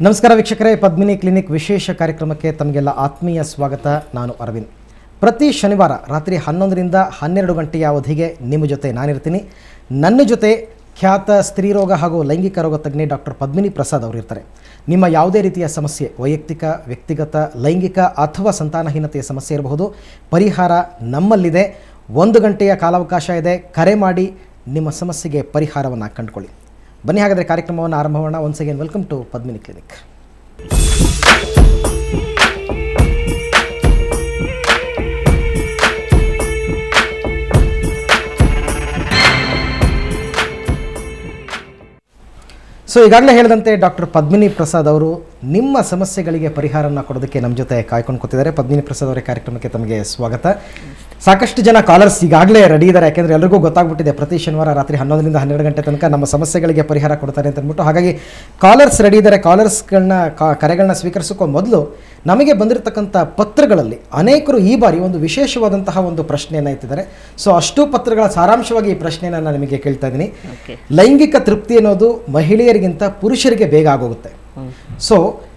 ನಮಸ್ಕಾರ ವೀಕ್ಷಕರೇ ಪದ್ಮಿನಿ ಕ್ಲಿನಿಕ್ ವಿಶೇಷ ಕಾರ್ಯಕ್ರಮಕ್ಕೆ ತಮಗೆಲ್ಲ ಆತ್ಮೀಯ ಸ್ವಾಗತ ನಾನು ಅರವಿಂದ್ ಪ್ರತಿ ಶನಿವಾರ ರಾತ್ರಿ ಹನ್ನೊಂದರಿಂದ ಹನ್ನೆರಡು ಗಂಟೆಯ ಅವಧಿಗೆ ನಿಮ್ಮ ಜೊತೆ ನಾನಿರ್ತೀನಿ ನನ್ನ ಜೊತೆ ಖ್ಯಾತ ಸ್ತ್ರೀರೋಗ ಹಾಗೂ ಲೈಂಗಿಕ ರೋಗ ತಜ್ಞೆ ಡಾಕ್ಟರ್ ಪದ್ಮಿನಿ ಪ್ರಸಾದ್ ಅವರು ಇರ್ತಾರೆ ನಿಮ್ಮ ಯಾವುದೇ ರೀತಿಯ ಸಮಸ್ಯೆ ವೈಯಕ್ತಿಕ ವ್ಯಕ್ತಿಗತ ಲೈಂಗಿಕ ಅಥವಾ ಸಂತಾನಹೀನತೆಯ ಸಮಸ್ಯೆ ಇರಬಹುದು ಪರಿಹಾರ ನಮ್ಮಲ್ಲಿದೆ ಒಂದು ಗಂಟೆಯ ಕಾಲಾವಕಾಶ ಇದೆ ಕರೆ ಮಾಡಿ ನಿಮ್ಮ ಸಮಸ್ಯೆಗೆ ಪರಿಹಾರವನ್ನು ಕಂಡುಕೊಳ್ಳಿ ಬನ್ನಿ ಹಾಗಾದರೆ ಕಾರ್ಯಕ್ರಮವನ್ನು ಆರಂಭ ಮಾಡೋಣ once again welcome to Padmini clinic so ಈಗಾಗಲೇ ಹೇಳಿದಂತೆ ಡಾಕ್ಟರ್ ಪದ್ಮಿನಿ ಪ್ರಸಾದ್ ಅವರು ನಿಮ್ಮ ಸಮಸ್ಯೆಗಳಿಗೆ ಪರಿಹಾರನ ಕೊಡೋದಕ್ಕೆ ನಮ್ಮ ಜೊತೆ ಕಾಯ್ಕೊಂಡು ಕೂತಿದ್ದಾರೆ ಪದ್ಮಿನಿ ಪ್ರಸಾದ್ ಅವರ ಕಾರ್ಯಕ್ರಮಕ್ಕೆ ತಮಗೆ ಸ್ವಾಗತ ಸಾಕಷ್ಟು ಜನ ಕಾಲರ್ಸ್ ಈಗಾಗಲೇ ರೆಡಿ ಇದ್ದಾರೆ ಯಾಕೆಂದರೆ ಎಲ್ರಿಗೂ ಗೊತ್ತಾಗ್ಬಿಟ್ಟಿದೆ ಪ್ರತಿ ಶನಿವಾರ ರಾತ್ರಿ ಹನ್ನೊಂದರಿಂದ ಹನ್ನೆರಡು ಗಂಟೆ ತನಕ ನಮ್ಮ ಸಮಸ್ಯೆಗಳಿಗೆ ಪರಿಹಾರ ಕೊಡ್ತಾರೆ ಅಂತ ಅಂದ್ಬಿಟ್ಟು ಹಾಗಾಗಿ ಕಾಲರ್ಸ್ ರೆಡಿ ಇದ್ದಾರೆ ಕಾಲರ್ಸ್ಗಳನ್ನ ಕರೆಗಳನ್ನ ಸ್ವೀಕರಿಸೋಕ್ಕೂ ಮೊದಲು ನಮಗೆ ಬಂದಿರತಕ್ಕಂಥ ಪತ್ರಗಳಲ್ಲಿ ಅನೇಕರು ಈ ಬಾರಿ ಒಂದು ವಿಶೇಷವಾದಂತಹ ಒಂದು ಪ್ರಶ್ನೆಯನ್ನು ಎತ್ತಿದ್ದಾರೆ ಸೊ ಅಷ್ಟು ಪತ್ರಗಳ ಸಾರಾಂಶವಾಗಿ ಈ ಪ್ರಶ್ನೆಯನ್ನು ನಾನು ನಿಮಗೆ ಕೇಳ್ತಾ ಇದ್ದೀನಿ ಓಕೆ ಲೈಂಗಿಕ ತೃಪ್ತಿ ಅನ್ನೋದು ಮಹಿಳೆಯರಿಗಿಂತ ಪುರುಷರಿಗೆ ಬೇಗ ಆಗೋಗುತ್ತೆ ಸೊ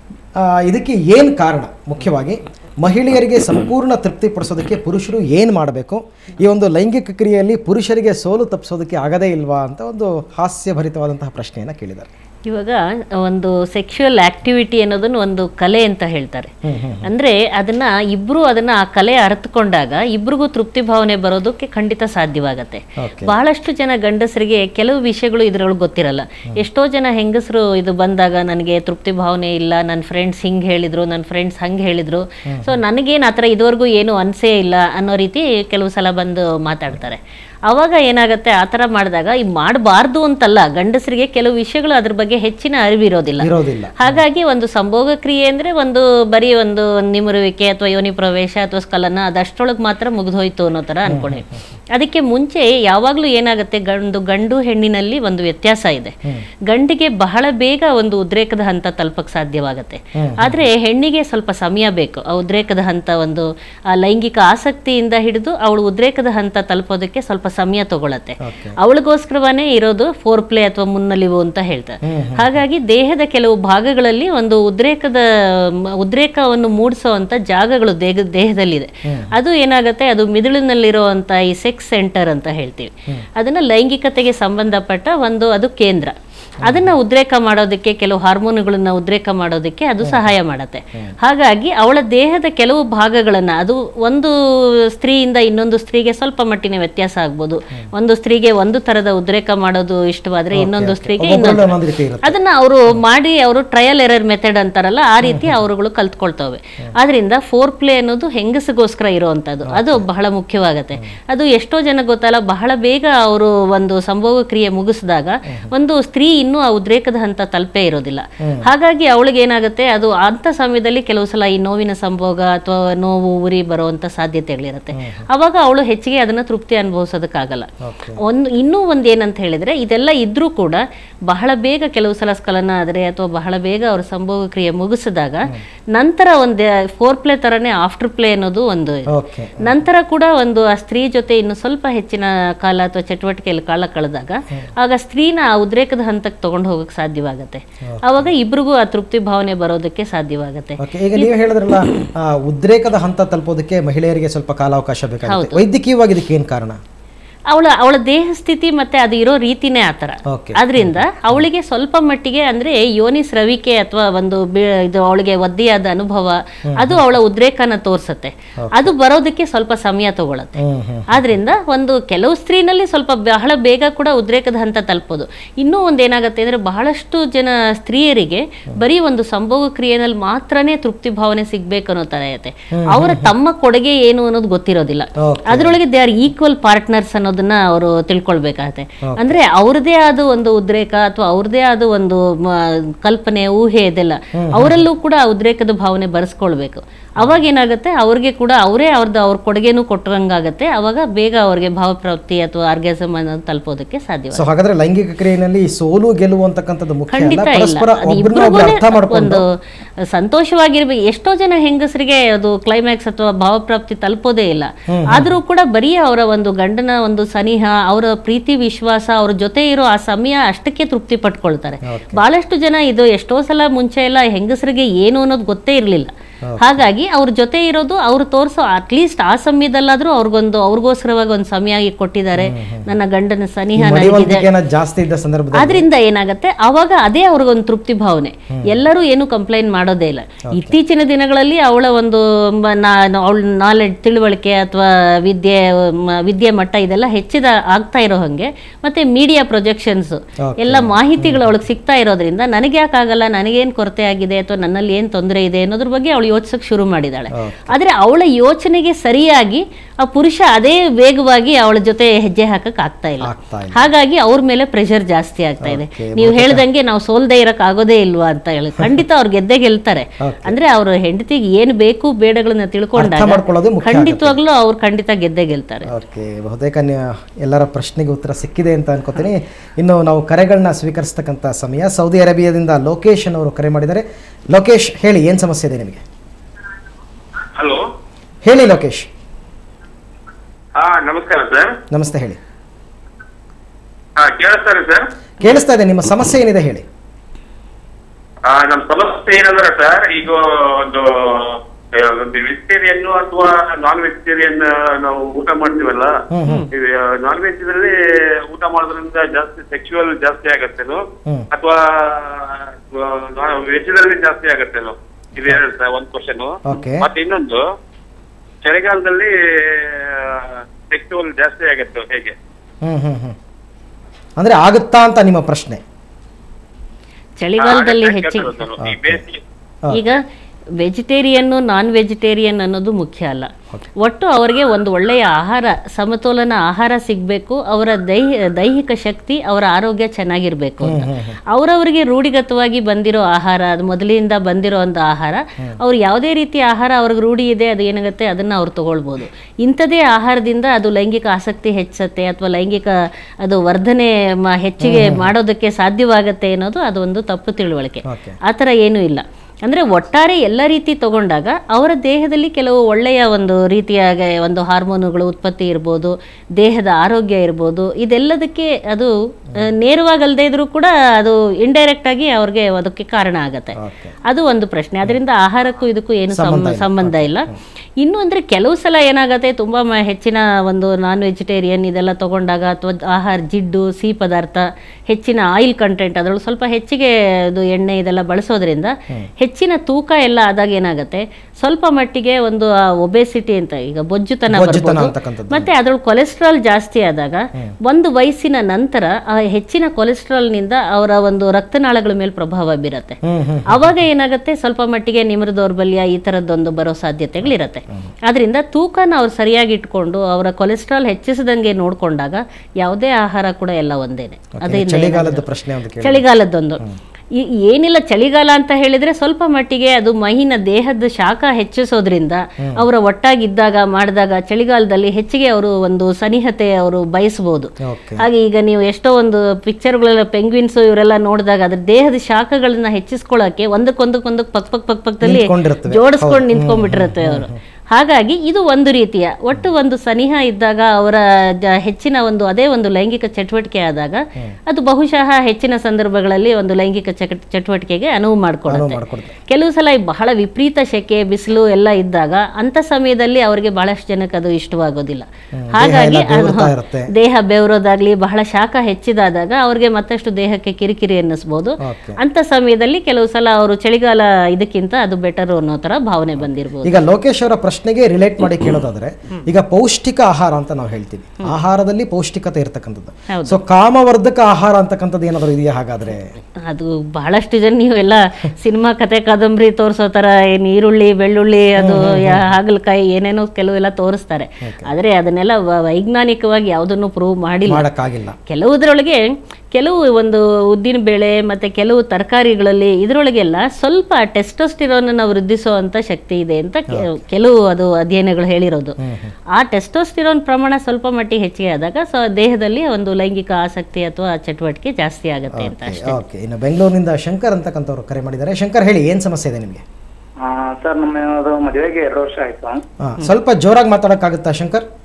ಇದಕ್ಕೆ ಏನು ಕಾರಣ ಮುಖ್ಯವಾಗಿ ಮಹಿಳೆಯರಿಗೆ ಸಂಪೂರ್ಣ ತೃಪ್ತಿ ಪಡಿಸೋದಕ್ಕೆ ಪುರುಷರು ಏನು ಮಾಡಬೇಕು ಈ ಒಂದು ಲೈಂಗಿಕ ಕ್ರಿಯೆಯಲ್ಲಿ ಪುರುಷರಿಗೆ ಸೋಲು ತಪ್ಪಿಸೋದಕ್ಕೆ ಆಗದೇ ಇಲ್ವಾ ಅಂತ ಒಂದು ಹಾಸ್ಯಭರಿತವಾದಂತಹ ಪ್ರಶ್ನೆಯನ್ನು ಕೇಳಿದ್ದಾರೆ ಇವಾಗ ಒಂದು ಸೆಕ್ಷುವಲ್ ಆಕ್ಟಿವಿಟಿ ಅನ್ನೋದನ್ನ ಒಂದು ಕಲೆ ಅಂತ ಹೇಳ್ತಾರೆ ಅಂದ್ರೆ ಅದನ್ನ ಇಬ್ರು ಅದನ್ನ ಆ ಕಲೆ ಅರ್ಥಕೊಂಡಾಗ ಇಬ್ರಿಗೂ ತೃಪ್ತಿ ಭಾವನೆ ಬರೋದಕ್ಕೆ ಖಂಡಿತ ಸಾಧ್ಯವಾಗತ್ತೆ ಓಕೆ ಬಹಳಷ್ಟು ಜನ ಗಂಡಸರಿಗೆ ಕೆಲವು ವಿಷಯಗಳು ಇದ್ರೊಳಗೆ ಗೊತ್ತಿರಲ್ಲ ಎಷ್ಟೋ ಜನ ಹೆಂಗಸರು ಇದು ಬಂದಾಗ ನನಗೆ ತೃಪ್ತಿ ಭಾವನೆ ಇಲ್ಲ ನನ್ನ ಫ್ರೆಂಡ್ಸ್ ಹಿಂಗ್ ಹೇಳಿದ್ರು ನನ್ನ ಫ್ರೆಂಡ್ಸ್ ಹಂಗೆ ಹೇಳಿದ್ರು ಸೊ ನನಗೇನು ಆ ಥರ ಇದುವರೆಗೂ ಏನು ಅನ್ಸೇ ಇಲ್ಲ ಅನ್ನೋ ರೀತಿ ಕೆಲವು ಸಲ ಬಂದು ಮಾತಾಡ್ತಾರೆ ಅವಾಗ ಏನಾಗುತ್ತೆ ಆ ಥರ ಮಾಡಿದಾಗ ಈ ಮಾಡಬಾರ್ದು ಅಂತಲ್ಲ ಗಂಡಸರಿಗೆ ಕೆಲವು ವಿಷಯಗಳು ಅದ್ರ ಬಗ್ಗೆ ಹೆಚ್ಚಿನ ಅರಿವಿರೋದಿಲ್ಲ ಇರೋದಿಲ್ಲ ಹಾಗಾಗಿ ಒಂದು ಸಂಭೋಗ ಕ್ರಿಯೆ ಅಂದ್ರೆ ಒಂದು ಬರೀ ಒಂದು ನಿಮರುವಿಕೆ ಅಥವಾ ಯೋನಿ ಪ್ರವೇಶ ಅಥವಾ ಸ್ಕಲನ ಅದಷ್ಟರೊಳಗೆ ಮಾತ್ರ ಮುಗಿದೋಯ್ತು ಅನ್ನೋ ತರ ಅನ್ಕೊಳ್ಳಿ ಅದಕ್ಕೆ ಮುಂಚೆ ಯಾವಾಗ್ಲೂ ಏನಾಗುತ್ತೆ ಗಂಡು ಗಂಡು ಹೆಣ್ಣಿನಲ್ಲಿ ಒಂದು ವ್ಯತ್ಯಾಸ ಇದೆ ಗಂಡಿಗೆ ಬಹಳ ಬೇಗ ಒಂದು ಉದ್ರೇಕದ ಹಂತ ತಲುಪಕ್ ಸಾಧ್ಯವಾಗತ್ತೆ ಆದ್ರೆ ಹೆಣ್ಣಿಗೆ ಸ್ವಲ್ಪ ಸಮಯ ಬೇಕು ಆ ಉದ್ರೇಕದ ಹಂತ ಒಂದು ಆ ಲೈಂಗಿಕ ಆಸಕ್ತಿಯಿಂದ ಹಿಡಿದು ಅವಳು ಉದ್ರೇಕದ ಹಂತ ತಲುಪೋದಕ್ಕೆ ಸ್ವಲ್ಪ ಸಮಯ ತಗೊಳತ್ತೆ ಓಕೆ ಅವಳಿಗೋಸ್ಕರವೇ ಇರೋದು ಫೋರ್ ಪ್ಲೇ ಅಥವಾ ಮುನ್ನಲಿವು ಅಂತ ಹೇಳ್ತಾರೆ ಹಾಗಾಗಿ ದೇಹದ ಕೆಲವು ಭಾಗಗಳಲ್ಲಿ ಒಂದು ಉದ್ರೇಕದ ಮ- ಉದ್ರೇಕವನ್ನು ಮೂಡಿಸುವಂತ ಜಾಗಗಳು ದೇಹ ದೇಹದಲ್ಲಿದೆ ಅದು ಏನಾಗುತ್ತೆ ಅದು ಮಿದುಳಿನಲ್ಲಿರುವಂತ ಈ ಸೆಕ್ಸ್ ಸೆಂಟರ್ ಅಂತ ಹೇಳ್ತೀವಿ ಅದನ್ನ ಲೈಂಗಿಕತೆಗೆ ಸಂಬಂಧಪಟ್ಟ ಒಂದು ಅದು ಕೇಂದ್ರ ಅದನ್ನ ಉದ್ರೇಕ ಮಾಡೋದಕ್ಕೆ ಕೆಲವು ಹಾರ್ಮೋನುಗಳನ್ನ ಉದ್ರೇಕ ಮಾಡೋದಕ್ಕೆ ಅದು ಸಹಾಯ ಮಾಡತ್ತೆ ಹಾಗಾಗಿ ಅವಳ ದೇಹದ ಕೆಲವು ಭಾಗಗಳನ್ನ ಅದು ಒಂದು ಸ್ತ್ರೀಯಿಂದ ಇನ್ನೊಂದು ಸ್ತ್ರೀಗೆ ಸ್ವಲ್ಪ ಮಟ್ಟಿನ ವ್ಯತ್ಯಾಸ ಆಗ್ಬೋದು ಒಂದು ಸ್ತ್ರೀಗೆ ಒಂದು ತರದ ಉದ್ರೇಕ ಮಾಡೋದು ಇಷ್ಟವಾದ್ರೆ ಇನ್ನೊಂದು ಸ್ತ್ರೀಗೆ ಇನ್ನೊಂದು ಒಬ್ಬೊಬ್ರಲ್ಲಿ ಒಂದೊಂದು ರೀತಿ ಇರುತ್ತೆ ಅದನ್ನ ಅವರು ಮಾಡಿ ಅವರು ಟ್ರಯಲ್ ಎರರ್ ಮೆಥಡ್ ಅಂತಾರಲ್ಲ ಆ ರೀತಿ ಅವರುಗಳು ಕಲ್ತ್ಕೊಳ್ತವೆ ಆದ್ರಿಂದ ಫೋರ್ ಪ್ಲೇ ಅನ್ನೋದು ಹೆಂಗಸಿಗೋಸ್ಕರ ಇರುವಂತದ್ದು ಅದು ಬಹಳ ಮುಖ್ಯವಾಗತ್ತೆ ಅದು ಎಷ್ಟೋ ಜನ ಗೊತ್ತಲ್ಲ ಬಹಳ ಬೇಗ ಅವರು ಒಂದು ಸಂಭೋಗ ಕ್ರಿಯೆ ಮುಗಿಸಿದಾಗ ಒಂದು ಸ್ತ್ರೀ ಇನ್ನೂ ಆ ಉದ್ರೇಕದ ಹಂತ ತಲುಪೇ ಇರೋದಿಲ್ಲ ಹಾಗಾಗಿ ಅವಳಿಗೆ ಏನಾಗುತ್ತೆ ಅದು ಅಂತ ಸಮಯದಲ್ಲಿ ಕೆಲವು ಸಲ ಈ ನೋವಿನ ಸಂಭೋಗ ಅಥವಾ ನೋವು ಉರಿ ಬರುವಂತ ಸಾಧ್ಯತೆಗಳಿರುತ್ತೆ ಅವಾಗ ಅವಳು ಹೆಚ್ಚಿಗೆ ಅದನ್ನ ತೃಪ್ತಿ ಅನುಭವಿಸೋದಕ್ಕಾಗಲ್ಲ ಓಕೆ ಒಂದು ಇನ್ನೂ ಒಂದು ಏನಂತ ಹೇಳಿದ್ರೆ ಇದೆಲ್ಲ ಇದ್ರೂ ಕೂಡ ಬಹಳ ಬೇಗ ಕೆಲವು ಸಲ ಸ್ಖಲನ ಆದರೆ ಅಥವಾ ಬಹಳ ಬೇಗ ಅವ್ರ ಸಂಭೋಗ ಕ್ರಿಯೆ ಮುಗಿಸಿದಾಗ ನಂತರ ಒಂದು ಫೋರ್ ಪ್ಲೇ ತರನೇ ಆಫ್ಟರ್ ಪ್ಲೇ ಅನ್ನೋದು ಒಂದು ಇದೆ. ಓಕೆ ನಂತರ ಕೂಡ ಒಂದು ಆ ಸ್ತ್ರೀ ಜೊತೆ ಇನ್ನು ಸ್ವಲ್ಪ ಹೆಚ್ಚಿನ ಕಾಲ ಅಥವಾ ಚಟುವಟಿಕೆಯಲ್ಲಿ ಕಾಲ ಕಳೆದಾಗ ಆಗ ಸ್ತ್ರೀನ ಆ ಉದ್ರೇಕದ ಹಂತಕ್ಕೆ ತಗೊಂಡು ಹೋಗಕ್ಕೆ ಸಾಧ್ಯವಾಗತ್ತೆ ಅವಾಗ ಇಬ್ರಿಗೂ ಆ ತೃಪ್ತಿ ಭಾವನೆ ಬರೋದಕ್ಕೆ ಸಾಧ್ಯವಾಗತ್ತೆ ಓಕೆ ಈಗ ನೀವು ಹೇಳಿದ್ರಲ್ಲ ಆ, ಉದ್ರೇಕದ ಹಂತ ತಲುಪೋದಕ್ಕೆ ಮಹಿಳೆಯರಿಗೆ ಸ್ವಲ್ಪ ಕಾಲಾವಕಾಶ ಬೇಕಾಗುತ್ತೆ ವೈದ್ಯಕೀಯವಾಗಿ ಇದಕ್ಕೆ ಏನು ಕಾರಣ ಅವಳ ಅವಳ ದೇಹ ಸ್ಥಿತಿ ಮತ್ತೆ ಅದು ಇರೋ ರೀತಿನೇ ಆ ಥರ ಓಕೆ ಅದರಿಂದ ಅವಳಿಗೆ ಸ್ವಲ್ಪ ಮಟ್ಟಿಗೆ ಅಂದ್ರೆ ಯೋನಿ ಸ್ರವಿಕೆ ಅಥವಾ ಒಂದು ಬಿ- ಇದು ಅವಳಿಗೆ ಒದ್ದೆಯಾದ ಅನುಭವ ಅದು ಅವಳ ಉದ್ರೇಕನ ತೋರ್ಸತ್ತೆ ಅದು ಬರೋದಕ್ಕೆ ಸ್ವಲ್ಪ ಸಮಯ ತಗೊಳತ್ತೆ ಹ್ಮ್ ಹ್ಮ್ ಆದ್ರಿಂದ ಒಂದು ಕೆಲವು ಸ್ತ್ರೀನಲ್ಲಿ ಸ್ವಲ್ಪ ಬಹಳ ಬೇಗ ಕೂಡ ಉದ್ರೇಕದ ಹಂತ ತಲುಪೋದು ಇನ್ನೂ ಒಂದು ಏನಾಗುತ್ತೆ ಅಂದ್ರೆ ಬಹಳಷ್ಟು ಜನ ಸ್ತ್ರೀಯರಿಗೆ ಬರೀ ಒಂದು ಸಂಭೋಗ ಕ್ರಿಯೆನಲ್ಲಿ ಮಾತ್ರನೇ ತೃಪ್ತಿ ಭಾವನೆ ಸಿಗ್ಬೇಕು ಅನ್ನೋ ತರ ಇರುತ್ತೆ ಅವರ ತಮ್ಮ ಕೊಡುಗೆ ಏನು ಅನ್ನೋದು ಗೊತ್ತಿರೋದಿಲ್ಲ ಓಕೆ ಅದರೊಳಗೆ ದೇ ಆರ್ ಈಕ್ವಲ್ ಪಾರ್ಟ್ನರ್ಸ್ ಅನ್ನೋದನ್ನ ಅವರು ತಿಳ್ಕೊಳ್ಬೇಕಾಗತ್ತೆ ಅಂದ್ರೆ ಅವ್ರದೇ ಆದ ಒಂದು ಉದ್ರೇಕ ಅಥವಾ ಅವ್ರದೇ ಆದ ಒಂದು ಮ, ಕಲ್ಪನೆ ಊಹೆ ಇದೆಲ್ಲ ಅವರಲ್ಲೂ ಕೂಡ ಆ ಉದ್ರೇಕದ ಭಾವನೆ ಬರೆಸ್ಕೊಳ್ಬೇಕು ಅವಾಗ ಏನಾಗುತ್ತೆ ಅವ್ರಿಗೆ ಕೂಡ ಅವರೇ ಅವ್ರದ್ದು ಅವ್ರ ಕೊಡುಗೆನೂ ಕೊಟ್ಟಂಗಾಗತ್ತೆ ಅವಾಗ ಬೇಗ ಅವ್ರಿಗೆ ಭಾವಪ್ರಾಪ್ತಿ ಅಥವಾ ಆರ್ಗ್ಯಾಸಮ್ ಅನ್ನೋದು ತಲುಪೋದಕ್ಕೆ ಸಾಧ್ಯ ಸೊ ಹಾಗಾದ್ರೆ ಲೈಂಗಿಕ ಕ್ರಿಯೆಯಲ್ಲಿ ಸೋಲು ಗೆಲುವು ಅಂತಕ್ಕಂಥದ್ದು ಮುಖ್ಯ ಅಲ್ಲ ಖಂಡಿತ ಇಲ್ಲ ಪರಸ್ಪರ ಅದು ಒಬ್ಬರನ್ನ ಒಬ್ರು ಇಬ್ರಿಗೂನೇ ಅರ್ಥ ಮಾಡ್ಕೊಂಡು ಒಂದು ಸಂತೋಷವಾಗಿರ್ಬೇಕು ಎಷ್ಟೋ ಜನ ಹೆಂಗಸರಿಗೆ ಅದು ಕ್ಲೈಮ್ಯಾಕ್ಸ್ ಅಥವಾ ಭಾವಪ್ರಾಪ್ತಿ ತಲುಪೋದೇ ಇಲ್ಲ ಆದ್ರೂ ಕೂಡ ಬರೀ ಅವರ ಒಂದು ಗಂಡನ ಒಂದು ಸನಿಹ ಅವರ ಪ್ರೀತಿ ವಿಶ್ವಾಸ ಅವ್ರ ಜೊತೆ ಇರೋ ಆ ಸಮಯ ಅಷ್ಟಕ್ಕೆ ತೃಪ್ತಿ ಪಟ್ಕೊಳ್ತಾರೆ ಬಹಳಷ್ಟು ಜನ ಇದು ಎಷ್ಟೋ ಸಲ ಮುಂಚೆ ಎಲ್ಲ ಹೆಂಗಸರಿಗೆ ಏನು ಅನ್ನೋದು ಗೊತ್ತೇ ಇರಲಿಲ್ಲ ಹಾಗಾಗಿ ಅವ್ರ ಜೊತೆ ಇರೋದು ಅವ್ರು ತೋರಿಸೋ ಅಟ್ಲೀಸ್ಟ್ ಆ ಸಮಯದಲ್ಲಾದ್ರೂ ಅವ್ರಿಗೊಂದು ಅವ್ರಿಗೋಸ್ಕರವಾಗಿ ಒಂದು ಸಮಯ ಕೊಟ್ಟಿದ್ದಾರೆ ನನ್ನ ಗಂಡನ ಸನಿಹ ನನಗಿದೆ ಮಡಿವಂತಿಕೆನ ಜಾಸ್ತಿ ಇದ್ದ ಸಂದರ್ಭದಲ್ಲಿ ಆದ್ರಿಂದ ಏನಾಗತ್ತೆ ಅವಾಗ ಅದೇ ಅವ್ರಿಗೊಂದು ತೃಪ್ತಿ ಭಾವನೆ ಎಲ್ಲರೂ ಏನು ಕಂಪ್ಲೇಂಟ್ ಮಾಡೋದೇ ಇಲ್ಲ ಇತ್ತೀಚಿನ ದಿನಗಳಲ್ಲಿ ಅವಳ ಒಂದು ಅವಳ ನಾಲೆಡ್ಜ್ ತಿಳುವಳಿಕೆ ಅಥವಾ ವಿದ್ಯೆ ಮ- ವಿದ್ಯೆ ಮಟ್ಟ ಇದೆಲ್ಲ ಹೆಚ್ಚಿದ ಆಗ್ತಾ ಇರೋ ಹಂಗೆ ಮತ್ತೆ ಮೀಡಿಯಾ ಪ್ರೊಜೆಕ್ಷನ್ಸ್ Okay. ಎಲ್ಲ ಮಾಹಿತಿಗಳು ಅವಳಿಗೆ ಸಿಗ್ತಾ ಇರೋದ್ರಿಂದ ನನಗೆ ಯಾಕಾಗಲ್ಲ ನನಗೇನ್ ಕೊರತೆ ಆಗಿದೆ ಅಥವಾ ನನ್ನಲ್ಲಿ ಏನ್ ತೊಂದರೆ ಇದೆ ಅನ್ನೋದ್ರ ಬಗ್ಗೆ ಅವಳು ಯೋಚಿಸಕ್ ಶುರು ಮಾಡಿದಾಳೆ ಆದ್ರೆ ಅವಳ ಯೋಚನೆಗೆ ಸರಿಯಾಗಿ ಆ ಪುರುಷ ಅದೇ ವೇಗವಾಗಿ ಅವಳ ಜೊತೆ ಹೆಜ್ಜೆ ಹಾಕಕ್ ಆಗ್ತಾ ಇಲ್ಲ ಆಗ್ತಾ ಇಲ್ಲ ಹಾಗಾಗಿ ಅವ್ರ ಮೇಲೆ ಪ್ರೆಷರ್ ಜಾಸ್ತಿ ಆಗ್ತಾ ಇದೆ Okay, ನೀವು ಹೇಳ್ದಂಗೆ ನಾವು ಸೋಲ್ದೇ ಇರಕ್ ಆಗೋದೇ ಇಲ್ವಾ ಅಂತ ಹೇಳಿ ಖಂಡಿತ ಅವ್ರು ಗೆದ್ದೆ ಗೆಲ್ತಾರೆ ಅಂದ್ರೆ ಅವ್ರ ಹೆಂಡತಿಗೆ ಏನ್ ಬೇಕು ಬೇಡಗಳನ್ನ ತಿಳ್ಕೊಂಡಾಗ ಅರ್ಥ ಮಾಡ್ಕೊಳ್ಳೋದು ಮುಖ್ಯ ಖಂಡಿತವಾಗ್ಲೂ ಅವ್ರು ಖಂಡಿತ ಗೆದ್ದೆ ಗೆಲ್ತಾರೆ ಓಕೆ ಬಹುತೇಕ ನೀವು ಎಲ್ಲರ ಪ್ರಶ್ನೆಗೆ ಉತ್ತರ ಸಿಕ್ಕಿದೆ ಅಂತ ಅನ್ಕೋತೀನಿ ಇನ್ನು ನಾವು ಕರೆಗಳನ್ನ ಸ್ವೀಕರಿಸ್ತಕ್ಕಂಥ ಸಮಯ ಸೌದಿ ಅರೇಬಿಯಾದಿಂದ ಲೋಕೇಶ್ ಅವರು ಕರೆ ಮಾಡಿದ್ದಾರೆ ಲೋಕೇಶ್ ಹೇಳಿ ಏನು ಸಮಸ್ಯೆ ಇದೆ ನಿಮಗೆ ಹಲೋ ಹೇಳಿ ಲೋಕೇಶ್ ಹಾ ನಮಸ್ಕಾರ ಸರ್ ನಮಸ್ತೆ ಹೇಳಿ ಹಾ ಕೇಳಿಸ್ತಾರೆ ಸರ್ ಕೇಳಿಸ್ತಾ ಇದೆ ನಿಮ್ಮ ಸಮಸ್ಯೆ ಏನಿದೆ ಹೇಳಿ ಆ, ನಮ್ ಸಮಸ್ಯೆ ಏನಂದ್ರೆ ಸರ್ ಈಗ ಒಂದು ಆ, ಒಂದು ವೆಜಿಟೇರಿಯನ್ ಅಥವಾ ನಾನ್ ವೆಜಿಟೇರಿಯನ್ ನಾವು ಊಟ ಮಾಡ್ತೀವಲ್ಲ ನಾನ್ ವೆಜ್ ನಲ್ಲಿ ಊಟ ಮಾಡೋದ್ರಿಂದ ಜಾಸ್ತಿ ಸೆಕ್ಸುವಲ್ ಜಾಸ್ತಿ ಆಗತ್ತೇನೋ ಹ್ಮ್. ಅಥವಾ ವೆಜ್ ನಲ್ಲಿ ಜಾಸ್ತಿ ಆಗತ್ತೇನೋ ಇದು ಎರಡು ಸರ್ ಒಂದ್ ಕ್ವಶನ್ ಓಕೆ ಮತ್ತೆ ಇನ್ನೊಂದು ಚಳಿಗಾಲದಲ್ಲಿ ಸೆಕ್ಸುವಲ್ ಜಾಸ್ತಿ ಆಗತ್ತೆ ಹೇಗೆ ಹ್ಮ್ ಹ್ಮ್ ಹ್ಮ್ ಅಂದ್ರೆ ಆಗುತ್ತಾ ಅಂತ ನಿಮ್ಮ ಪ್ರಶ್ನೆ ಚಳಿಗಾಲದಲ್ಲಿ ಹಾ, ಹೆಚ್ಚಿಗೆ ಕೇಳ್ತಿರೋದು ನಾನು. ಈ ಬೇಸಿಗೆ ಈಗ ವೆಜಿಟೇರಿಯನ್ನು ನಾನ್ ವೆಜಿಟೇರಿಯನ್ ಅನ್ನೋದು ಮುಖ್ಯ ಅಲ್ಲ ಒಟ್ಟು ಅವರಿಗೆ ಒಂದು ಒಳ್ಳೆಯ ಆಹಾರ ಸಮತೋಲನ ಆಹಾರ ಸಿಗಬೇಕು ಅವರ ದೈಹ ದೈಹಿಕ ಶಕ್ತಿ ಅವರ ಆರೋಗ್ಯ ಚೆನ್ನಾಗಿರ್ಬೇಕು ಅಂತ ಅವರವರಿಗೆ ರೂಢಿಗತವಾಗಿ ಬಂದಿರೋ ಆಹಾರ ಅದು ಮೊದಲಿಂದ ಬಂದಿರೋ ಒಂದು ಆಹಾರ ಅವ್ರು ಯಾವುದೇ ರೀತಿ ಆಹಾರ ಅವ್ರಿಗೆ ರೂಢಿ ಇದೆ ಅದು ಏನಾಗುತ್ತೆ ಅದನ್ನ ಅವ್ರು ತಗೊಳ್ಬೋದು ಇಂಥದೇ ಆಹಾರದಿಂದ ಅದು ಲೈಂಗಿಕ ಆಸಕ್ತಿ ಹೆಚ್ಚುತ್ತೆ ಅಥವಾ ಲೈಂಗಿಕ ಅದು ವರ್ಧನೆ ಮ- ಹೆಚ್ಚಿಗೆ ಮಾಡೋದಕ್ಕೆ ಸಾಧ್ಯವಾಗತ್ತೆ ಅನ್ನೋದು ಅದೊಂದು ತಪ್ಪು ತಿಳುವಳಿಕೆ ಓಕೆ ಆ ಥರ ಏನೂ ಇಲ್ಲ ಅಂದರೆ ಒಟ್ಟಾರೆ ಎಲ್ಲ ರೀತಿ ತಗೊಂಡಾಗ ಅವರ ದೇಹದಲ್ಲಿ ಕೆಲವು ಒಳ್ಳೆಯ ಒಂದು ರೀತಿಯಾಗ ಒಂದು ಹಾರ್ಮೋನುಗಳು ಉತ್ಪತ್ತಿ ಇರ್ಬೋದು ದೇಹದ ಆರೋಗ್ಯ ಇರ್ಬೋದು ಇದೆಲ್ಲದಕ್ಕೆ ಅದು ಆ, ನೇರವಾಗಲ್ದೇ ಇದ್ರೂ ಕೂಡ ಅದು ಇಂಡೈರೆಕ್ಟ್ ಆಗಿ ಅವ್ರಿಗೆ ಅದಕ್ಕೆ ಕಾರಣ ಆಗತ್ತೆ ಓಕೆ ಅದು ಒಂದು ಪ್ರಶ್ನೆ ಅದರಿಂದ ಆಹಾರಕ್ಕೂ ಇದಕ್ಕೂ ಏನು ಸಂಬ- ಸಂಬಂಧ ಇಲ್ಲ ಇನ್ನು ಅಂದ್ರೆ ಕೆಲವು ಸಲ ಏನಾಗತ್ತೆ ತುಂಬಾ ಮ- ಹೆಚ್ಚಿನ ಒಂದು ನಾನ್ ವೆಜಿಟೇರಿಯನ್ ಇದೆಲ್ಲ ತಗೊಂಡಾಗ ಅಥವಾ ಆಹಾರ ಜಿಡ್ಡು ಸಿಹಿ ಪದಾರ್ಥ ಹೆಚ್ಚಿನ ಆಯಿಲ್ ಕಂಟೆಂಟ್ ಅದ್ರೊಳಗೆ ಸ್ವಲ್ಪ ಹೆಚ್ಚಿಗೆ ಅದು ಎಣ್ಣೆ ಇದೆಲ್ಲ ಬಳಸೋದ್ರಿಂದ ಹೆಚ್ಚಿನ ತೂಕ ಎಲ್ಲ ಆದಾಗ ಏನಾಗತ್ತೆ ಸ್ವಲ್ಪ ಮಟ್ಟಿಗೆ ಒಂದು ಒಬೆಸಿಟಿ ಅಂತ ಈಗ ಬೊಜ್ಜುತನ ಬೊಜ್ಜುತನ ಬರ್ಬೋದು ಅಂತಕ್ಕಂಥದ್ದು. ಮತ್ತೆ ಅದ್ರೊಳಗೆ ಕೊಲೆಸ್ಟ್ರಾಲ್ ಜಾಸ್ತಿ ಆದಾಗ ಒಂದು ವಯಸ್ಸಿನ ನಂತರ ಆ ಹೆಚ್ಚಿನ ಕೊಲೆಸ್ಟ್ರಾಲ್ನಿಂದ ಅವರ ಒಂದು ರಕ್ತನಾಳಗಳ ಮೇಲೆ ಪ್ರಭಾವ ಬೀರತ್ತೆ ಹ್ಮ್ ಹ್ಮ್ ಅವಾಗ ಏನಾಗುತ್ತೆ ಸ್ವಲ್ಪ ಮಟ್ಟಿಗೆ ನಿಮ್ರ ದೌರ್ಬಲ್ಯ ಈ ಥರದ್ದೊಂದು ಬರೋ ಸಾಧ್ಯತೆಗಳಿರತ್ತೆ ಆದ್ರಿಂದ ತೂಕನ ಅವ್ರು ಸರಿಯಾಗಿ ಇಟ್ಕೊಂಡು ಅವರ ಕೊಲೆಸ್ಟ್ರಾಲ್ ಹೆಚ್ಚಿಸದಂಗೆ ನೋಡ್ಕೊಂಡಾಗ ಯಾವುದೇ ಆಹಾರ ಕೂಡ ಎಲ್ಲ ಒಂದೇನೆ ಅದರಿಂದ ಚಳಿಗಾಲದ ಪ್ರಶ್ನೆ ಒಂದು ಕೇಳಿ ಚಳಿಗಾಲದ್ದೊಂದು ಈ- ಏನಿಲ್ಲ ಚಳಿಗಾಲ ಅಂತ ಹೇಳಿದ್ರೆ ಸ್ವಲ್ಪ ಮಟ್ಟಿಗೆ ಅದು ಮಹಿನ ದೇಹದ ಶಾಖ ಹೆಚ್ಚಿಸೋದ್ರಿಂದ ಅವರ ಒಟ್ಟಾಗಿದ್ದಾಗ ಮಾಡಿದಾಗ ಚಳಿಗಾಲದಲ್ಲಿ ಹೆಚ್ಚಿಗೆ ಅವರು ಒಂದು ಸನಿಹತೆ ಅವರು ಬಯಸಬಹುದು ಓಕೆ ಹಾಗೆ ಈಗ ನೀವು ಎಷ್ಟೋ ಒಂದು ಪಿಕ್ಚರ್ಗಳೆಲ್ಲ ಪೆಂಗ್ವಿನ್ಸ್ ಇವರೆಲ್ಲ ನೋಡಿದಾಗ ಅದ್ರ ದೇಹದ ಶಾಖಗಳನ್ನ ಹೆಚ್ಚಿಸ್ಕೊಳ್ಳೋಕೆ ಒಂದಕ್ಕೊಂದಕ್ಕೊಂದಕ್ಕೆ ಪಕ್ ಪಕ್ ಪಕ್ ಪಕ್ಕದಲ್ಲಿ ನಿಂತ್ಕೊಂಡಿರ್ತವೆ. ಜೋಡಿಸ್ಕೊಂಡು ನಿಂತ್ಕೊಂಡ್ಬಿಟ್ಟಿರುತ್ತೆ ಅವರು ಹಾಗಾಗಿ ಇದು ಒಂದು ರೀತಿಯ ಒಟ್ಟು ಒಂದು ಸನಿಹ ಇದ್ದಾಗ ಅವರ ಜ- ಹೆಚ್ಚಿನ ಒಂದು ಅದೇ ಒಂದು ಲೈಂಗಿಕ ಚಟುವಟಿಕೆ ಆದಾಗ ಅದು ಬಹುಶಃ ಹೆಚ್ಚಿನ ಸಂದರ್ಭಗಳಲ್ಲಿ ಒಂದು ಲೈಂಗಿಕ ಚಕ- ಚಟುವಟಿಕೆಗೆ ಅನುವು ಅನುವು ಮಾಡಿಕೊಡುತ್ತೆ ಮಾಡ್ಕೊಡ್ತಾರೆ ಕೆಲವು ಸಲ ಈ ಬಹಳ ವಿಪರೀತ ಸೆಕೆ ಬಿಸಿಲು ಎಲ್ಲ ಇದ್ದಾಗ ಅಂತ ಸಮಯದಲ್ಲಿ ಅವರಿಗೆ ಬಹಳಷ್ಟು ಜನಕ್ಕೆ ಅದು ಇಷ್ಟವಾಗೋದಿಲ್ಲ ಹಾಗಾಗಿ ಎಲ್ಲ ಅದು- ಬೆವರ್ತಾ ಇರುತ್ತೆ. ದೇಹ ಬೆವರೋದಾಗ್ಲಿ ಬಹಳ ಶಾಖ ಹೆಚ್ಚಿದಾದಾಗ ಅವ್ರಿಗೆ ಮತ್ತಷ್ಟು ದೇಹಕ್ಕೆ ಕಿರಿಕಿರಿ ಅನ್ನಿಸ್ಬೋದು ಓಕೆ ಅಂತ ಸಮಯದಲ್ಲಿ ಕೆಲವು ಸಲ ಅವರು ಚಳಿಗಾಲ ಇದಕ್ಕಿಂತ ಅದು ಬೆಟರ್ ಅನ್ನೋ ತರ ಭಾವನೆ ಬಂದಿರ್ಬೋದು ಈಗ ಲೋಕೇಶ್ ಅವರ ಪ್ರಶ್ನೆಗೆ ರಿಲೇಟ್ ಮಾಡಿ ಕೇಳೋದಾದ್ರೆ ಈಗ ಪೌಷ್ಟಿಕ ಆಹಾರ ಅಂತ ನಾವು ಹೇಳ್ತೀವಿ ಆಹಾರದಲ್ಲಿ ಪೌಷ್ಟಿಕತೆ ಇರ್ತಕ್ಕಂಥದ್ದು ಹೌದು. ಸೊ ಕಾಮವರ್ಧಕ ಆಹಾರ ಅಂತಕ್ಕಂಥದ್ದು ಏನಾದರೂ ಇದೆಯಾ ಹಾಗಾದ್ರೆ ಅದು ಬಹಳಷ್ಟು ಜನ ನೀವೆಲ್ಲ ಸಿನಿಮಾ ಕತೆ ಕಾದಂಬರಿ ತೋರಿಸೋ ತರ ಏನ್ ಈರುಳ್ಳಿ ಬೆಳ್ಳುಳ್ಳಿ ಅದು ಯಾ- ಹಾಗಲಕಾಯಿ ಏನೇನೋ ಕೆಲವೆಲ್ಲ ತೋರಿಸ್ತಾರೆ ಆದ್ರೆ ಅದನ್ನೆಲ್ಲ ವ- ವೈಜ್ಞಾನಿಕವಾಗಿ ಯಾವುದನ್ನು ಪ್ರೂವ್ ಮಾಡಿಲ್ಲ ಮಾಡಕ್ಕಾಗಿಲ್ಲ ಕೆಲವುದ್ರೊಳಗೆ ಕೆಲವು ಒಂದು ಉದ್ದಿನ ಬೇಳೆ ಮತ್ತೆ ಕೆಲವು ತರಕಾರಿಗಳಲ್ಲಿ ಇದರೊಳಗೆಲ್ಲ ಸ್ವಲ್ಪ ಟೆಸ್ಟೋಸ್ಟಿರೋನ್ ಅನ್ನು ವೃದ್ಧಿಸುವಂತ ಶಕ್ತಿ ಇದೆ ಅಂತ ಕೆ- ಕೆಲವು ಅದು ಅಧ್ಯಯನಗಳು ಹೇಳಿರೋದು ಆ ಟೆಸ್ಟೋಸ್ಟಿರೋನ್ ಪ್ರಮಾಣ ಸ್ವಲ್ಪ ಮಟ್ಟಿಗೆ ಹೆಚ್ಚಿಗೆ ಆದಾಗ ಸೊ ದೇಹದಲ್ಲಿ ಒಂದು ಲೈಂಗಿಕ ಆಸಕ್ತಿ ಅಥವಾ ಚಟುವಟಿಕೆ ಜಾಸ್ತಿ ಆಗುತ್ತೆ ಅಂತ ಅಷ್ಟೇ ಓಕೆ ಇನ್ನು ಬೆಂಗಳೂರಿನಿಂದ ಶಂಕರ್ ಅಂತಕ್ಕಂಥವ್ರು ಕರೆ ಮಾಡಿದ್ದಾರೆ ಶಂಕರ್ ಹೇಳಿ ಏನ್ ಸಮಸ್ಯೆ ಇದೆ ನಿಮಗೆ ಸರ್ ನಮ್ಮದು ಮದುವೆಗೆ ಎರಡು ವರ್ಷ ಆಯ್ತು ಹಾ ಸ್ವಲ್ಪ ಜೋರಾಗಿ ಮಾತಾಡೋಕ್ಕಾಗುತ್ತಾ ಶಂಕರ್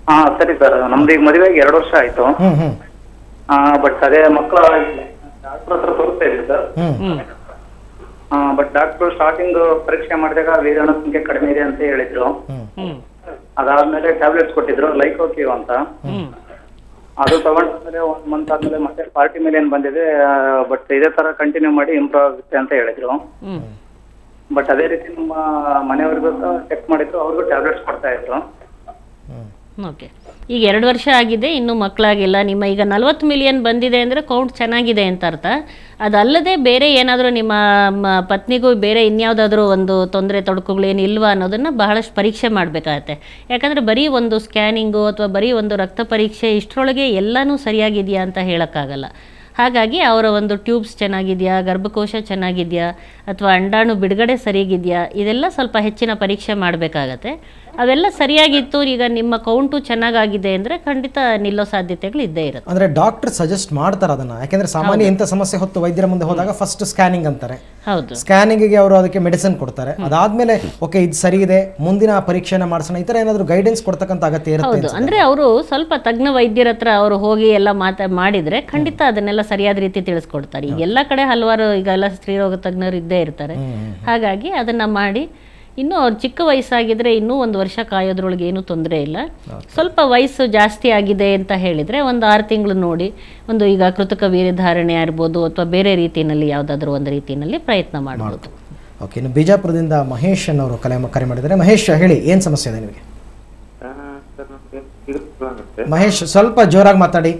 ಹಾ ಸರಿ ಸರ್ ನಮ್ದು ಈಗ ಮದುವೆಗೆ ಎರಡು ವರ್ಷ ಆಯ್ತು ಹ್ಮ್ ಹ್ಮ್ ಬಟ್ ಅದೇ ಮಕ್ಕಳ ಡಾಕ್ಟರ್ ಹತ್ರ ತೋರಿಸ್ತಾ ಇದ್ವಿ ಸರ್ ಹ್ಮ್ ಹ್ಮ್ ಬಟ್ ಡಾಕ್ಟರ್ ಸ್ಟಾರ್ಟಿಂಗ್ ಪರೀಕ್ಷೆ ಮಾಡಿದಾಗ ವೀರ್ಯಾಣು ಸಂಖ್ಯೆ ಕಡಿಮೆ ಇದೆ ಅಂತ ಹೇಳಿದ್ರು ಹ್ಮ್ ಹ್ಮ್ ಅದಾದ್ಮೇಲೆ ಟ್ಯಾಬ್ಲೆಟ್ಸ್ ಕೊಟ್ಟಿದ್ರು ಲೈಕೋಕ್ಯೂ ಅಂತ ಹ್ಮ್ ಅದು ತಗೊಂಡ್ಮೇಲೆ ಒಂದ್ ಮಂತ್ ಆದ್ಮೇಲೆ ಮತ್ತೆ ಪಾರ್ಟಿ ಮೇಲೆ ಏನ್ ಬಂದಿದೆ ಬಟ್ ಇದೇ ತರ ಕಂಟಿನ್ಯೂ ಮಾಡಿ ಇಂಪ್ರೂವ್ ಆಗುತ್ತೆ ಅಂತ ಹೇಳಿದ್ರು ಹ್ಮ್ ಬಟ್ ಅದೇ ರೀತಿ ನಮ್ಮ ಮನೆಯವ್ರಿಗೂ ಚೆಕ್ ಮಾಡಿದ್ರು ಅವ್ರಿಗೂ ಟ್ಯಾಬ್ಲೆಟ್ಸ್ ಕೊಡ್ತಾ ಇದ್ರು ಓಕೆ ಈಗ ಎರಡು ವರ್ಷ ಆಗಿದೆ ಇನ್ನೂ ಮಕ್ಕಳಾಗಿಲ್ಲ ನಿಮ್ಮ ಈಗ ನಲ್ವತ್ತು ಮಿಲಿಯನ್ ಬಂದಿದೆ ಅಂದರೆ ಕೌಂಟ್ ಚೆನ್ನಾಗಿದೆ ಅಂತ ಅರ್ಥ ಅದಲ್ಲದೆ ಬೇರೆ ಏನಾದರೂ ನಿಮ್ಮ ಮ- ಪತ್ನಿಗೂ ಬೇರೆ ಇನ್ಯಾವುದಾದ್ರೂ ಒಂದು ತೊಂದರೆ ತೊಡಕುಗಳೇನು ಇಲ್ವಾ ಅನ್ನೋದನ್ನು ಬಹಳಷ್ಟು ಪರೀಕ್ಷೆ ಮಾಡಬೇಕಾಗತ್ತೆ ಯಾಕಂದರೆ ಬರೀ ಒಂದು ಸ್ಕ್ಯಾನಿಂಗು ಅಥವಾ ಬರೀ ಒಂದು ರಕ್ತ ಪರೀಕ್ಷೆ ಇಷ್ಟರೊಳಗೆ ಎಲ್ಲನೂ ಸರಿಯಾಗಿದೆಯಾ ಅಂತ ಹೇಳೋಕ್ಕಾಗಲ್ಲ ಹಾಗಾಗಿ ಅವರ ಒಂದು ಟ್ಯೂಬ್ಸ್ ಚೆನ್ನಾಗಿದೆಯಾ ಗರ್ಭಕೋಶ ಚೆನ್ನಾಗಿದೆಯಾ ಅಥವಾ ಅಂಡಾಣು ಬಿಡುಗಡೆ ಸರಿಗಿದೆಯಾ ಇದೆಲ್ಲ ಸ್ವಲ್ಪ ಹೆಚ್ಚಿನ ಪರೀಕ್ಷೆ ಮಾಡಬೇಕಾಗತ್ತೆ ಅವೆಲ್ಲ ಸರಿಯಾಗಿತ್ತು ಈಗ ನಿಮ್ಮ ಕೌಂಟು ಚೆನ್ನಾಗಾಗಿದೆ ಅಂದರೆ ಖಂಡಿತ ನಿಲ್ಲೋ ಸಾಧ್ಯತೆಗಳು ಇದ್ದೇ ಇರುತ್ತೆ ಅಂದ್ರೆ ಡಾಕ್ಟರ್ ಸಜೆಸ್ಟ್ ಮಾಡ್ತಾರೆ ಅದನ್ನ ಯಾಕೆಂದ್ರೆ ಸಾಮಾನ್ಯ ಇಂಥ ಸಮಸ್ಯೆ ಹೊತ್ತು ವೈದ್ಯರ ಮುಂದೆ ಹೋದಾಗ ಫಸ್ಟ್ ಸ್ಕ್ಯಾನಿಂಗ್ ಅಂತಾರೆ ಹೌದು ಸ್ಕ್ಯಾನಿಂಗ್ಗೆ ಅವರು ಅದಕ್ಕೆ ಮೆಡಿಸಿನ್ ಕೊಡ್ತಾರೆ ಅದಾದ್ಮೇಲೆ ಓಕೆ ಇದು ಸರಿ ಇದೆ ಮುಂದಿನ ಪರೀಕ್ಷೆನ ಮಾಡಿಸೋಣ ಈ ತರ ಏನಾದ್ರು ಗೈಡೆನ್ಸ್ ಕೊಡ್ತಕ್ಕಂಥ ಅಗತ್ಯ ಇರುತ್ತೆ ಹೌದು ಅಂದ್ರೆ ಅವರು ಸ್ವಲ್ಪ ತಜ್ಞ ವೈದ್ಯರ ಹತ್ರ ಅವರು ಹೋಗಿ ಎಲ್ಲ ಮಾತಾ ಮಾಡಿದ್ರೆ ಖಂಡಿತ ಅದನ್ನೆಲ್ಲ ಸರಿಯಾದ ರೀತಿ ತಿಳಿಸ್ಕೊಡ್ತಾರೆ ಈಗ ಎಲ್ಲ ಕಡೆ ಹಲವಾರು ಈಗ ಎಲ್ಲ ಸ್ತ್ರೀರೋಗ ತಜ್ಞರು ಇದ್ದೇ ಇರ್ತಾರೆ ಹಾಗಾಗಿ ಅದನ್ನ ಮಾಡಿ ಇನ್ನೂ ಅವ್ರು ಚಿಕ್ಕ ವಯಸ್ಸಾಗಿದ್ರೆ ಇನ್ನೂ ಒಂದು ವರ್ಷ ಕಾಯೋದ್ರೊಳಗೆ ಏನೂ ತೊಂದರೆ ಇಲ್ಲ ಸ್ವಲ್ಪ ವಯಸ್ಸು ಜಾಸ್ತಿ ಆಗಿದೆ ಅಂತ ಹೇಳಿದ್ರೆ ಒಂದು ಆರು ತಿಂಗಳು ನೋಡಿ ಒಂದು ಈಗ ಕೃತಕ ವೀರ್ಯಧಾರಣೆ ಇರ್ಬೋದು ಅಥವಾ ಬೇರೆ ರೀತಿಯಲ್ಲಿ ಯಾವುದಾದ್ರೂ ಒಂದು ರೀತಿಯಲ್ಲಿ ಪ್ರಯತ್ನ ಮಾಡ್ಬೋದು ಓಕೆ ಇನ್ನು ಬಿಜಾಪುರದಿಂದ ಮಹೇಶ್ ಅನ್ನೋರು ಕಲೆ ಕರೆ ಮಾಡಿದ್ದಾರೆ ಮಹೇಶ್ ಹೇಳಿ ಏನ್ ಸಮಸ್ಯೆ ಇದೆ ನಿಮಗೆ ಸರ್ ನನಗೆ ಆಗುತ್ತೆ ಮಹೇಶ್ ಸ್ವಲ್ಪ ಜೋರಾಗಿ ಮಾತಾಡಿ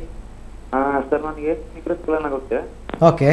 ಸರ್ ನನಗೆ ನಿಗ್ರಹ ಆಗುತ್ತೆ ಓಕೆ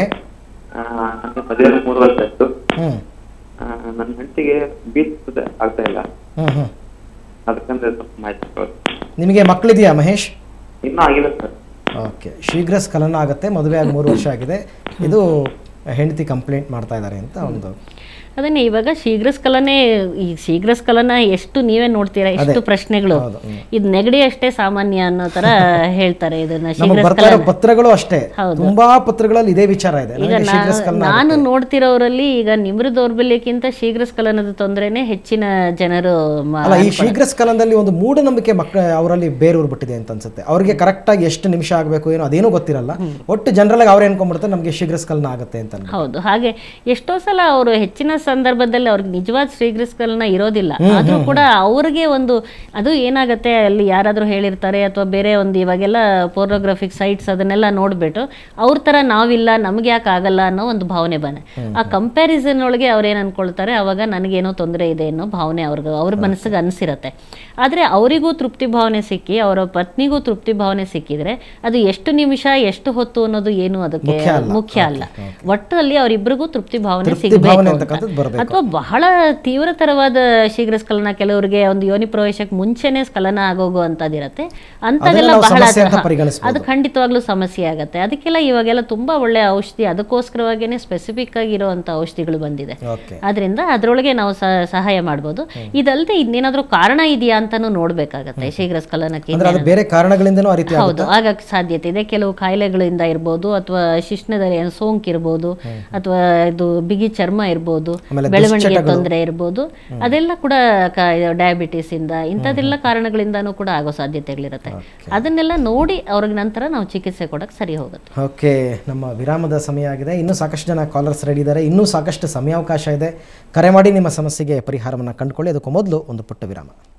ನನಗೆ ಮದುವೆ ಮೂರು ವರ್ಷ ಆಯ್ತು ಹ್ಮ್ ಆ, ನನ್ನ ಹೆಂಡತಿಗೆ ಬೀಚ್ ಆಗ್ತಾ ಇಲ್ಲ ಹ್ಮ್ ಹ್ಮ್ ಅದಕ್ಕಂದ್ರೆ ಸ್ವಲ್ಪ ಮಾಹಿತಿ ಕೊಡಿ. ನಿಮಗೆ ಮಕ್ಕಳಿದೆಯಾ ಮಹೇಶ್ ಇನ್ನೂ ಆಗಿಲ್ಲ ಸರ್ ಓಕೆ ಶೀಘ್ರ ಸ್ಖಲನ ಆಗುತ್ತೆ ಮದುವೆ ಆಗಿ ಮೂರು ವರ್ಷ ಆಗಿದೆ ಇದು ಹೆಂಡತಿ ಕಂಪ್ಲೇಂಟ್ ಮಾಡ್ತಾ ಇದ್ದಾರೆ ಅಂತ ಒಂದು ಅದನ್ನೇ ಇವಾಗ ಶೀಘ್ರ ಸ್ಖಲನೆ ಈ ಶೀಘ್ರ ಸ್ಖಲನ ಎಷ್ಟು ನೀವೇ ನೋಡ್ತೀರಾ ಎಷ್ಟು ಪ್ರಶ್ನೆಗಳು ಹೌದು, ಹ್ಮ್. ಇದು ನೆಗಡಿ ಅಷ್ಟೇ ಸಾಮಾನ್ಯ ಅನ್ನೋ ತರ ಹೇಳ್ತಾರೆ ಇದನ್ನ ನಮಗೆ ಶೀಘ್ರ ಬರ್ತಾ ಇರೋ ಸ್ಖಲನ ಪತ್ರಗಳು ಅಷ್ಟೇ ಹೌದು. ತುಂಬಾ ಪತ್ರಗಳಲ್ಲಿ ಇದೇ ವಿಚಾರ ಇದೆ ಈಗ ನನಗೆ ಶೀಘ್ರ ನಾ- ಸ್ಖಲನ ನಾನು ಆಗುತ್ತೆ. ನೋಡ್ತಿರೋರಲ್ಲಿ ಈಗ ನಿಮ್ರ ದೌರ್ಬಲ್ಯಕ್ಕಿಂತ ಶೀಘ್ರ ಸ್ಖಲನದ ತೊಂದರೆನೆ ಹೆಚ್ಚಿನ ಜನರು ಮ- ಅಲ್ಲ ಈ ಶೀಘ್ರ ಸ್ಖಲನದಲ್ಲಿ ಒಂದು ಮೂಢನಂಬಿಕೆ ಮಕ್ಕಳ ಅವರಲ್ಲಿ ಬೇರೂರು ಬಿಟ್ಟಿದೆ ಅಂತ ಅನ್ಸುತ್ತೆ ಅವ್ರಿಗೆ ಕರೆಕ್ಟ್ ಆಗಿ ಎಷ್ಟು ನಿಮಿಷ ಆಗಬೇಕು ಏನೋ ಅದೇನೂ ಗೊತ್ತಿರಲ್ಲ ಒಟ್ಟು ಜನರಲ್ ಆಗಿ ಅವ್ರು ಅನ್ಕೊಂಡ್ಬಿಡ್ತಾರೆ ನಮಗೆ ಶೀಘ್ರ ಸ್ಖಲನ ಆಗುತ್ತೆ ಅಂತ ಅನ್ಬಿಟ್ಟು. ಹೌದು ಹಾಗೆ ಎಷ್ಟೋ ಸಲ ಅವರು ಹೆಚ್ಚಿನ ಸಂದರ್ಭದಲ್ಲಿ ಅವ್ರಿಗೆ ನಿಜವಾದ ಶ್ರೀಗ್ರಸ್ಕಲ್ನ ಇರೋದಿಲ್ಲ ಆದ್ರೂ ಕೂಡ ಅವ್ರಿಗೆ ಒಂದು ಅದು ಏನಾಗತ್ತೆ ಅಲ್ಲಿ ಯಾರಾದ್ರೂ ಹೇಳಿರ್ತಾರೆ ಅಥವಾ ಬೇರೆ ಒಂದು ಇವಾಗೆಲ್ಲ ಪೋರ್ನೋಗ್ರಫಿಕ್ ಸೈಟ್ಸ್ ಅದನ್ನೆಲ್ಲ ನೋಡ್ಬಿಟ್ಟು ಅವ್ರ ತರ ನಾವಿಲ್ಲ ನಮ್ಗೆ ಯಾಕೆ ಆಗಲ್ಲ ಅನ್ನೋ ಒಂದು ಭಾವನೆ ಬನೆ ಆ ಕಂಪ್ಯಾರಿಸನ್ ಒಳಗೆ ಅವ್ರು ಏನ್ ಅನ್ಕೊಳ್ತಾರೆ ಅವಾಗ ನನಗೇನೋ ತೊಂದರೆ ಇದೆ ಅನ್ನೋ ಭಾವನೆ ಅವ್ರಿಗೆ ಅವ್ರ ಮನಸ್ಸಿಗೆ ಅನ್ಸಿರತ್ತೆ ಆದ್ರೆ ಅವರಿಗೂ ತೃಪ್ತಿ ಭಾವನೆ ಸಿಕ್ಕಿ ಅವರ ಪತ್ನಿಗೂ ತೃಪ್ತಿ ಭಾವನೆ ಸಿಕ್ಕಿದ್ರೆ ಅದು ಎಷ್ಟು ನಿಮಿಷ ಎಷ್ಟು ಹೊತ್ತು ಅನ್ನೋದು ಏನು ಅದಕ್ಕೆ ಮುಖ್ಯ ಅಲ್ಲ. ಮುಖ್ಯ ಅಲ್ಲ ಒಟ್ಟಲ್ಲಿ ಅವರಿಬ್ಬರಿಗೂ ತೃಪ್ತಿ ಭಾವನೆ ತೃಪ್ತಿ ಸಿಗಬೇಕು ಭಾವನೆ ಅಂತಕ್ಕಂಥದ್ದು ಬರ್ಬೇಕು. ಅಥವಾ ಬಹಳ ತೀವ್ರತರವಾದ ಶೀಘ್ರ ಸ್ಖಲನ ಕೆಲವರಿಗೆ ಒಂದು ಯೋನಿ ಪ್ರವೇಶಕ್ಕೆ ಮುಂಚೆನೆ ಸ್ಖಲನ ಆಗೋಗುವಂತದಿರತ್ತೆ ಅಂತದೆಲ್ಲ ನಾವು ಬಹಳ ಸಮಸ್ಯೆ ಅಂತ ತರ- ಪರಿಗಣಿಸ್ಬೋದು. ಅದು ಖಂಡಿತವಾಗ್ಲೂ ಸಮಸ್ಯೆ ಆಗತ್ತೆ ಅದಕ್ಕೆಲ್ಲ ಇವಾಗೆಲ್ಲ ತುಂಬಾ ಒಳ್ಳೆ ಔಷಧಿ ಅದಕ್ಕೋಸ್ಕರವಾಗೇನೆ ಸ್ಪೆಸಿಫಿಕ್ ಆಗಿರುವಂತ ಔಷಧಿಗಳು ಬಂದಿದೆ ಓಕೆ ಆದ್ರಿಂದ ಅದ್ರೊಳಗೆ ನಾವು ಸ- ಸಹಾಯ ಮಾಡ್ಬೋದು ಇದಲ್ಲದೆ ಇನ್ನೇನಾದ್ರೂ ಕಾರಣ ಇದೆಯಾ ಅಂತಾನು ನೋಡ್ಬೇಕಾಗತ್ತೆ ಶೀಘ್ರ ಸ್ಖಲನಕ್ಕೆ ಅಂದ್ರೆ ಅದು ಬೇರೆ ಕಾರಣಗಳಿಂದನೂ ಆ ರೀತಿ ಹೌದು ಆಗಕ್ಕೆ ಸಾಧ್ಯತೆ ಇದೆ ಕೆಲವು ಕಾಯಿಲೆಗಳಿಂದ ಇರ್ಬೋದು ಅಥವಾ ಶಿಶ್ನದಲ್ಲಿ ಏನು ಸೋಂಕು ಇರ್ಬೋದು ಅಥವಾ ಇದು ಬಿಗಿ ಚರ್ಮ ಇರ್ಬೋದು ಆಮೇಲೆ ಬೆಳವಣಿಗೆ ದುಶ್ಚಟಗಳು. ತೊಂದರೆ ಇರ್ಬೋದು ಅದೆಲ್ಲ ಕೂಡ ಡಯಾಬಿಟಿಸ್ ಇಂದ ಇಂಥದ್ದೆಲ್ಲ ಕಾರಣಗಳಿಂದಾನೂ ಕೂಡ ಆಗೋ ಸಾಧ್ಯತೆಗಳಿರುತ್ತೆ ಅದನ್ನೆಲ್ಲ ನೋಡಿ ಅವ್ರಿಗೆ ನಂತರ ನಾವು ಚಿಕಿತ್ಸೆ ಕೊಡಕ್ಕೆ ಸರಿ ಹೋಗುತ್ತೆ ಓಕೆ ನಮ್ಮ ವಿರಾಮದ ಸಮಯ ಆಗಿದೆ ಇನ್ನೂ ಸಾಕಷ್ಟು ಜನ ಕಾಲರ್ಸ್ ರೆಡಿ ಇದ್ದಾರೆ ಇನ್ನೂ ಸಾಕಷ್ಟು ಸಮಯಾವಕಾಶ ಇದೆ ಕರೆ ಮಾಡಿ ನಿಮ್ಮ ಸಮಸ್ಯೆಗೆ ಪರಿಹಾರವನ್ನು ಕಂಡುಕೊಳ್ಳಿ ಅದಕ್ಕೂ ಮೊದಲು ಒಂದು ಪುಟ್ಟ ವಿರಾಮ